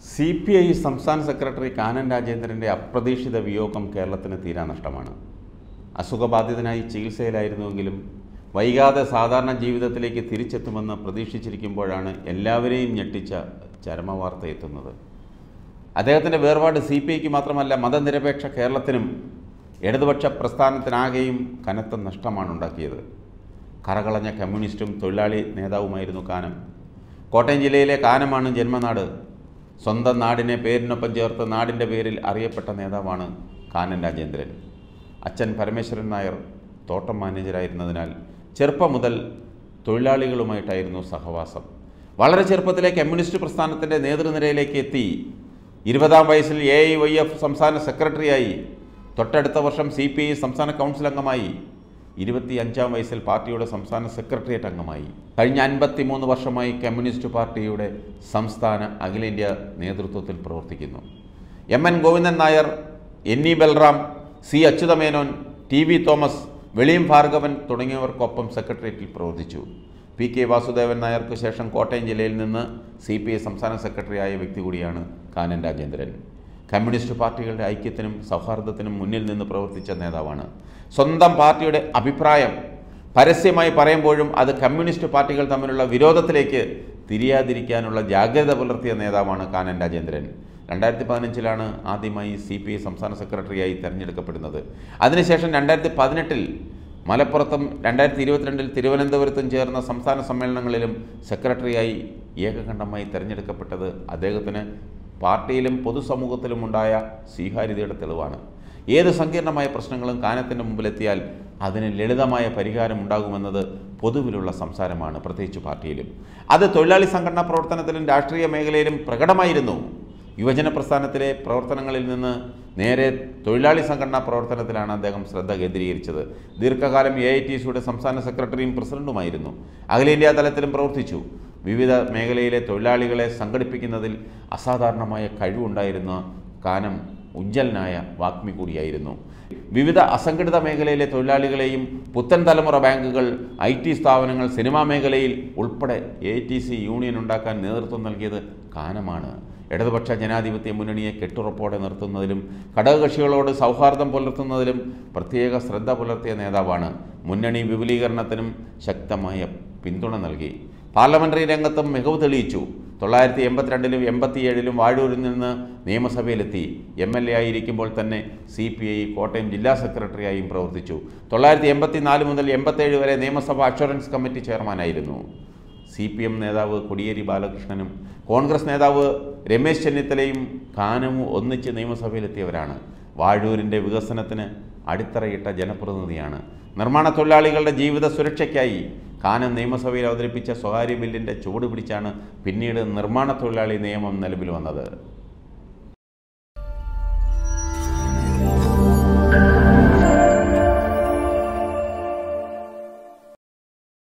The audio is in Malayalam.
സി പി ഐ സംസ്ഥാന സെക്രട്ടറി കാനൻ രാജേന്ദ്രൻ്റെ അപ്രതീക്ഷിത വിയോഗം കേരളത്തിന് തീരാനഷ്ടമാണ് അസുഖബാധിതനായി ചികിത്സയിലായിരുന്നുവെങ്കിലും വൈകാതെ സാധാരണ ജീവിതത്തിലേക്ക് തിരിച്ചെത്തുമെന്ന് പ്രതീക്ഷിച്ചിരിക്കുമ്പോഴാണ് എല്ലാവരെയും ഞെട്ടിച്ച ചരമവാർത്ത എത്തുന്നത് അദ്ദേഹത്തിൻ്റെ വേർപാട് സി പി ഐക്ക് മാത്രമല്ല മതനിരപേക്ഷ കേരളത്തിനും ഇടതുപക്ഷ പ്രസ്ഥാനത്തിനാകെയും കനത്ത നഷ്ടമാണ് ഉണ്ടാക്കിയത് കറകളഞ്ഞ കമ്മ്യൂണിസ്റ്റും തൊഴിലാളി നേതാവുമായിരുന്നു കാനം കോട്ടയം ജില്ലയിലെ കാനമാണ് ജന്മനാട് സ്വന്തം നാടിനെ പേരിനൊപ്പം ചേർത്ത് നാടിൻ്റെ പേരിൽ അറിയപ്പെട്ട നേതാവാണ് കാനൻ രാജേന്ദ്രൻ അച്ഛൻ പരമേശ്വരൻ നായർ തോട്ടം മാനേജരായിരുന്നതിനാൽ ചെറുപ്പം മുതൽ തൊഴിലാളികളുമായിട്ടായിരുന്നു സഹവാസം വളരെ ചെറുപ്പത്തിലെ കമ്മ്യൂണിസ്റ്റ് പ്രസ്ഥാനത്തിൻ്റെ നേതൃനിരയിലേക്ക് എത്തി ഇരുപതാം വയസ്സിൽ എ ഐ വൈ എഫ് സംസ്ഥാന സെക്രട്ടറിയായി തൊട്ടടുത്ത വർഷം സി പി ഐ സംസ്ഥാന കൗൺസിൽ അംഗമായി ഇരുപത്തി അഞ്ചാം വയസ്സിൽ പാർട്ടിയുടെ സംസ്ഥാന സെക്രട്ടേറിയറ്റ് അംഗമായി കഴിഞ്ഞ അൻപത്തിമൂന്ന് വർഷമായി കമ്മ്യൂണിസ്റ്റ് പാർട്ടിയുടെ സംസ്ഥാന അഖിലേന്ത്യാ നേതൃത്വത്തിൽ പ്രവർത്തിക്കുന്നു M N Govindan Nair N E Balram C Achuthamenon T V Thomas Veliyam Bhargavan തുടങ്ങിയവർക്കൊപ്പം സെക്രട്ടേറിയറ്റിൽ പ്രവർത്തിച്ചു പി കെ വാസുദേവൻ നായർക്ക് ശേഷം കോട്ടയം ജില്ലയിൽ നിന്ന് സി പി ഐ സംസ്ഥാന സെക്രട്ടറിയായ വ്യക്തി കൂടിയാണ് കാനൻ രാജേന്ദ്രൻ കമ്മ്യൂണിസ്റ്റ് പാർട്ടികളുടെ ഐക്യത്തിനും സൗഹാർദ്ദത്തിനും മുന്നിൽ നിന്ന് പ്രവർത്തിച്ച നേതാവാണ് സ്വന്തം പാർട്ടിയുടെ അഭിപ്രായം പരസ്യമായി പറയുമ്പോഴും അത് കമ്മ്യൂണിസ്റ്റ് പാർട്ടികൾ തമ്മിലുള്ള വിരോധത്തിലേക്ക് തിരിയാതിരിക്കാനുള്ള ജാഗ്രത പുലർത്തിയ നേതാവാണ് കാനൻ രാജേന്ദ്രൻ രണ്ടായിരത്തി പതിനഞ്ചിലാണ് ആദ്യമായി സി പി ഐ സംസ്ഥാന സെക്രട്ടറിയായി തെരഞ്ഞെടുക്കപ്പെടുന്നത് അതിനുശേഷം രണ്ടായിരത്തി പതിനെട്ടിൽ മലപ്പുറത്തും രണ്ടായിരത്തി ഇരുപത്തിരണ്ടിൽ തിരുവനന്തപുരത്തും ചേർന്ന സംസ്ഥാന സമ്മേളനങ്ങളിലും സെക്രട്ടറിയായി ഏകകണ്ഠമായി തെരഞ്ഞെടുക്കപ്പെട്ടത് അദ്ദേഹത്തിന് പാർട്ടിയിലും പൊതുസമൂഹത്തിലും ഉണ്ടായ സ്വീകാര്യതയുടെ തെളിവാണ് ഏത് സങ്കീർണമായ പ്രശ്നങ്ങളും കാനത്തിൻ്റെ മുമ്പിലെത്തിയാൽ അതിന് ലളിതമായ പരിഹാരം ഉണ്ടാകുമെന്നത് പൊതുവിലുള്ള സംസാരമാണ് പ്രത്യേകിച്ച് പാർട്ടിയിലും അത് തൊഴിലാളി സംഘടനാ പ്രവർത്തനത്തിലും രാഷ്ട്രീയ മേഖലയിലും പ്രകടമായിരുന്നു യുവജന പ്രസ്ഥാനത്തിലെ പ്രവർത്തനങ്ങളിൽ നിന്ന് നേരെ തൊഴിലാളി സംഘടനാ പ്രവർത്തനത്തിലാണ് അദ്ദേഹം ശ്രദ്ധ കേന്ദ്രീകരിച്ചത് ദീർഘകാലം എ ഐ ടി സിയുടെ സംസ്ഥാന സെക്രട്ടറിയും പ്രസിഡന്റുമായിരുന്നു അഖിലേന്ത്യാ തലത്തിലും പ്രവർത്തിച്ചു വിവിധ മേഖലയിലെ തൊഴിലാളികളെ സംഘടിപ്പിക്കുന്നതിൽ അസാധാരണമായ കഴിവുണ്ടായിരുന്ന കാനം ഉജ്ജലനായ വാഗ്മി കൂടിയായിരുന്നു വിവിധ അസംഘടിത മേഖലയിലെ തൊഴിലാളികളെയും പുത്തൻ തലമുറ ബാങ്കുകൾ ഐ ടി സ്ഥാപനങ്ങൾ സിനിമാ മേഖലയിൽ ഉൾപ്പെടെ എ ടി സി യൂണിയൻ ഉണ്ടാക്കാൻ നേതൃത്വം നൽകിയത് കാനമാണ് ഇടതുപക്ഷ ജനാധിപത്യ മുന്നണിയെ കെട്ടുറപ്പോടെ നിർത്തുന്നതിലും ഘടകകക്ഷികളോട് സൗഹാർദ്ദം പുലർത്തുന്നതിലും പ്രത്യേക ശ്രദ്ധ പുലർത്തിയ നേതാവാണ് മുന്നണി വിപുലീകരണത്തിനും ശക്തമായ പിന്തുണ നൽകി പാർലമെന്ററി രംഗത്തും മികവ് തെളിയിച്ചു തൊള്ളായിരത്തി എൺപത്തിരണ്ടിലും എൺപത്തിയേഴിലും വാഴൂരിൽ നിന്ന് നിയമസഭയിലെത്തി എം എൽ എ ആയിരിക്കുമ്പോൾ തന്നെ സി പി ഐ കോട്ടയം ജില്ലാ സെക്രട്ടറിയായും പ്രവർത്തിച്ചു തൊള്ളായിരത്തി എൺപത്തിനാല് മുതൽ എൺപത്തേഴ് വരെ നിയമസഭ അഷുറൻസ് കമ്മിറ്റി ചെയർമാനായിരുന്നു സി പി എം നേതാവ് കൊടിയേരി ബാലകൃഷ്ണനും കോൺഗ്രസ് നേതാവ് രമേശ് ചെന്നിത്തലയും കാനവും ഒന്നിച്ച് നിയമസഭയിലെത്തിയവരാണ് വാഴൂരിൻ്റെ വികസനത്തിന് അടിത്തറയിട്ട ജനപ്രതിനിധിയാണ് നിർമ്മാണ തൊഴിലാളികളുടെ ജീവിത സുരക്ഷയ്ക്കായി കാനം നിയമസഭയിൽ അവതരിപ്പിച്ച സ്വകാര്യ ബില്ലിൻ്റെ ചുവട് പിടിച്ചാണ് പിന്നീട് നിർമ്മാണ തൊഴിലാളി നിയമം നിലവിൽ വന്നത്